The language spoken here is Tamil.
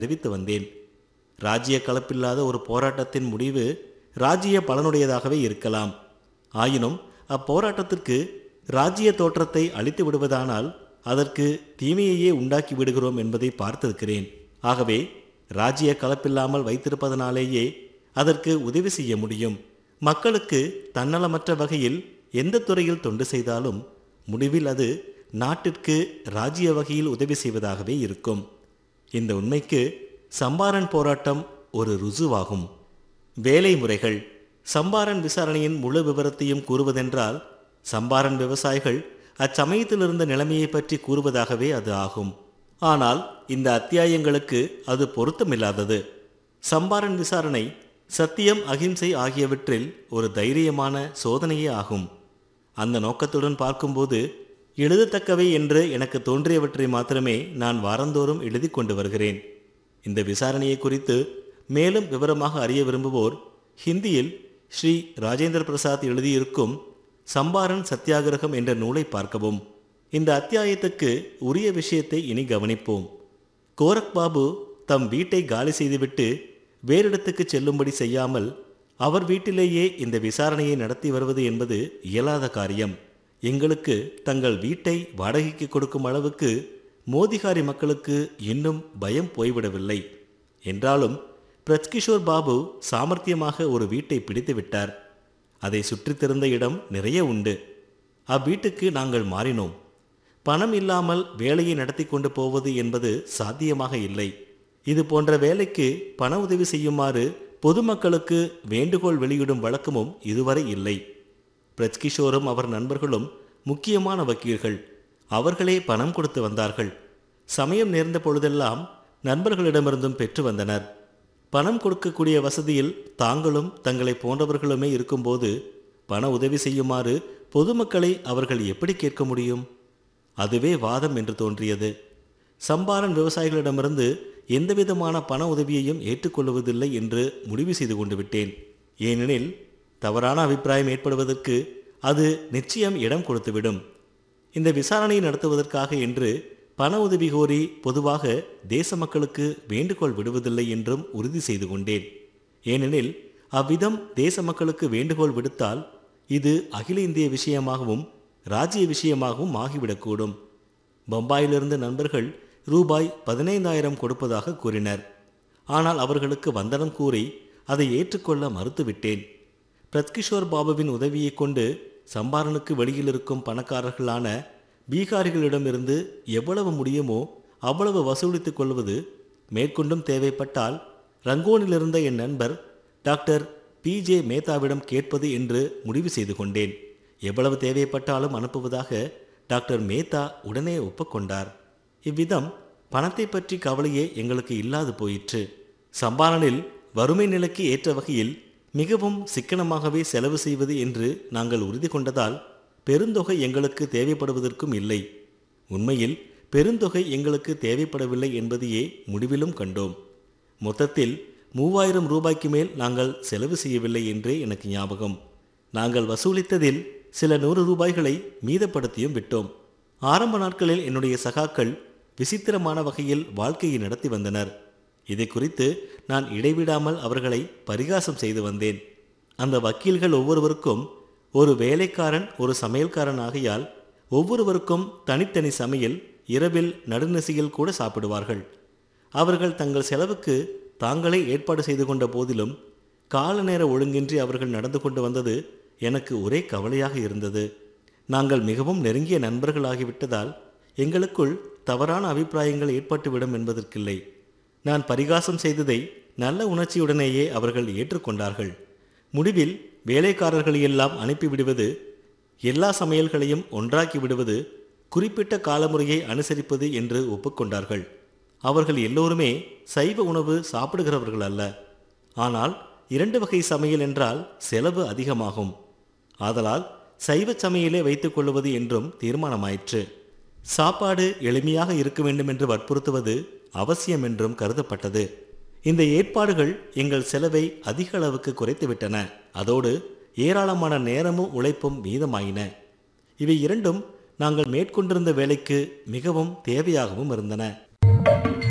தெரிவித்து வந்தேன் ராஜ்ய கலப்பில்லாத ஒரு போராட்டத்தின் முடிவு ராஜ்ய பலனுடையதாகவே இருக்கலாம் ஆயினும் அப்போராட்டத்திற்கு ராஜ்ய தோற்றத்தை அழித்து விடுவதானால் அதற்கு தீமையையே உண்டாக்கி விடுகிறோம் என்பதை பார்த்திருக்கிறேன் ஆகவே ராஜ்ய கலப்பில்லாமல் வைத்திருப்பதனாலேயே அதற்கு உதவி செய்ய முடியும் மக்களுக்கு தன்னலமற்ற வகையில் எந்த துறையில் தொண்டு செய்தாலும் முடிவில் அது நாட்டிற்கு ராஜ்ய வகையில் உதவி செய்வதாகவே இருக்கும் இந்த உண்மைக்கு சம்பாரன் போராட்டம் ஒரு ருஜுவாகும் வேலை முறைகள் சம்பாரன் விசாரணையின் முழு விவரத்தையும் கூறுவதென்றால் சம்பாரன் விவசாயிகள் அச்சமயத்தில் இருந்த நிலைமையை பற்றி கூறுவதாகவே அது ஆகும் ஆனால் இந்த அத்தியாயங்களுக்கு அது பொருத்தமில்லாதது சம்பாரன் விசாரணை சத்தியம் அகிம்சை ஆகியவற்றில் ஒரு தைரியமான சோதனையே ஆகும் அந்த நோக்கத்துடன் பார்க்கும்போது எழுதத்தக்கவை என்று எனக்கு தோன்றியவற்றை மாத்திரமே நான் வாரந்தோறும் எழுதி கொண்டு வருகிறேன் இந்த விசாரணையை குறித்து மேலும் விவரமாக அறிய விரும்புவோர் ஹிந்தியில் ஸ்ரீ ராஜேந்திர பிரசாத் எழுதியிருக்கும் சம்பாரன் சத்தியாகிரகம் என்ற நூலை பார்க்கவும் இந்த அத்தியாயத்துக்கு உரிய விஷயத்தை இனி கவனிப்போம் கோரக் பாபு தம் வீட்டை காலி செய்துவிட்டு வேறிடத்துக்கு செல்லும்படி செய்யாமல் அவர் வீட்டிலேயே இந்த விசாரணையை நடத்தி வருவது என்பது இயலாத காரியம் எங்களுக்கு தங்கள் வீட்டை வாடகைக்கு கொடுக்கும் அளவுக்கு மோதிகாரி மக்களுக்கு இன்னும் பயம் போய்விடவில்லை என்றாலும் பிரஜ்கிஷோர் பாபு சாமர்த்தியமாக ஒரு வீட்டை பிடித்து விட்டார் அதை சுற்றித்திருந்த இடம் நிறைய உண்டு அவ்வீட்டுக்கு நாங்கள் மாறினோம் பணம் இல்லாமல் வேலையை நடத்தி கொண்டு போவது என்பது சாத்தியமாக இல்லை இது போன்ற வேலைக்கு பண உதவி செய்யுமாறு பொதுமக்களுக்கு வேண்டுகோள் வெளியிடும் வழக்கமும் இதுவரை இல்லை பிரஜ்கிஷோரும் அவர் நண்பர்களும் முக்கியமான வக்கீல்கள் அவர்களே பணம் கொடுத்து வந்தார்கள் சமயம் நேர்ந்த பொழுதெல்லாம் நண்பர்களிடமிருந்தும் பெற்று வந்தனர் பணம் கொடுக்கக்கூடிய வசதியில் தாங்களும் தங்களை போன்றவர்களுமே இருக்கும்போது பண உதவி செய்யுமாறு பொதுமக்களை அவர்கள் எப்படி கேட்க முடியும் அதுவே வாதம் என்று தோன்றியது சம்பாரன் விவசாயிகளிடமிருந்து எந்தவிதமான பண உதவியையும் ஏற்றுக்கொள்வதில்லை என்று முடிவு செய்து கொண்டு விட்டேன் ஏனெனில் தவறான அபிப்பிராயம் ஏற்படுவதற்கு அது நிச்சயம் இடம் கொடுத்துவிடும் இந்த விசாரணையை நடத்துவதற்காக என்று பண உதவி கோரி பொதுவாக தேச மக்களுக்கு வேண்டுகோள் விடுவதில்லை என்றும் உறுதி செய்து கொண்டேன் ஏனெனில் அவ்விதம் தேச மக்களுக்கு வேண்டுகோள் விடுத்தால் இது அகில இந்திய விஷயமாகவும் ராஜ்ய விஷயமாகவும் ஆகிவிடக்கூடும் பம்பாயிலிருந்து நண்பர்கள் ரூபாய் பதினைந்தாயிரம் கொடுப்பதாக கூறினர் ஆனால் அவர்களுக்கு வந்தனம் கூறி அதை ஏற்றுக்கொள்ள மறுத்துவிட்டேன் பிரத்கிஷோர் பாபுவின் உதவியைக் கொண்டு சம்பாரனுக்கு வெளியில் இருக்கும் பணக்காரர்களான பீகாரிகளிடமிருந்து எவ்வளவு முடியுமோ அவ்வளவு வசூலித்துக் கொள்வது மேற்கொண்டும் தேவைப்பட்டால் ரங்கோனிலிருந்த என் நண்பர் டாக்டர் பி ஜே மேத்தாவிடம் கேட்பது என்று முடிவு செய்து கொண்டேன் எவ்வளவு தேவைப்பட்டாலும் அனுப்புவதாக டாக்டர் மேத்தா உடனே ஒப்புக்கொண்டார் இவ்விதம் பணத்தை பற்றி கவலையே எங்களுக்கு இல்லாது போயிற்று சம்பாரனில் வறுமை நிலைக்கு ஏற்ற வகையில் மிகவும் சிக்கனமாகவே செலவு செய்வது என்று நாங்கள் உறுதி கொண்டதால் பெருந்தொகை எங்களுக்கு தேவைப்படுவதற்கும் இல்லை உண்மையில் பெருந்தொகை எங்களுக்கு தேவைப்படவில்லை என்பதையே முடிவிலும் கண்டோம் மொத்தத்தில் மூவாயிரம் ரூபாய்க்கு மேல் நாங்கள் செலவு செய்யவில்லை என்றே எனக்கு ஞாபகம் நாங்கள் வசூலித்ததில் சில நூறு ரூபாய்களை மீதப்படுத்தியும் விட்டோம் ஆரம்ப நாட்களில் என்னுடைய சகாக்கள் விசித்திரமான வகையில் வாழ்க்கையை நடத்தி வந்தனர் இதை குறித்து நான் இடைவிடாமல் அவர்களை பரிகாசம் செய்து வந்தேன் அந்த வக்கீல்கள் ஒவ்வொருவருக்கும் ஒரு வேலைக்காரன் ஒரு சமையல்காரன் ஆகையால் ஒவ்வொருவருக்கும் தனித்தனி சமையல் இரவில் நடுநிசையில் கூட சாப்பிடுவார்கள் அவர்கள் தங்கள் செலவுக்கு தாங்களே ஏற்பாடு செய்து கொண்ட போதிலும் கால நேர ஒழுங்கின்றி அவர்கள் நடந்து கொண்டு வந்தது எனக்கு ஒரே கவலையாக இருந்தது நாங்கள் மிகவும் நெருங்கிய நண்பர்களாகிவிட்டதால் எங்களுக்குள் தவறான அபிப்பிராயங்கள் ஏற்பட்டுவிடும் என்பதற்கில்லை நான் பரிகாசம் செய்ததை நல்ல உணர்ச்சியுடனேயே அவர்கள் ஏற்றுக்கொண்டார்கள் முடிவில் வேலைக்காரர்களையெல்லாம் அனுப்பிவிடுவது எல்லா சமையல்களையும் ஒன்றாக்கி விடுவது குறிப்பிட்ட காலமுறையை அனுசரிப்பது என்று ஒப்புக்கொண்டார்கள் அவர்கள் எல்லோருமே சைவ உணவு சாப்பிடுகிறவர்கள் அல்ல ஆனால் இரண்டு வகை சமையல் என்றால் செலவு அதிகமாகும் ஆதலால் சைவ சமையலே வைத்துக் கொள்வது என்றும் தீர்மானமாயிற்று சாப்பாடு எளிமையாக இருக்க வேண்டும் என்று வற்புறுத்துவது அவசியம் என்றும் கருதப்பட்டது இந்த ஏற்பாடுகள் எங்கள் செலவை அதிக அளவுக்கு குறைத்துவிட்டன அதோடு ஏராளமான நேரமும் உழைப்பும் மீதமாயின இவை இரண்டும் நாங்கள் மேற்கொண்டிருந்த வேலைக்கு மிகவும் தேவையாகவும் இருந்தன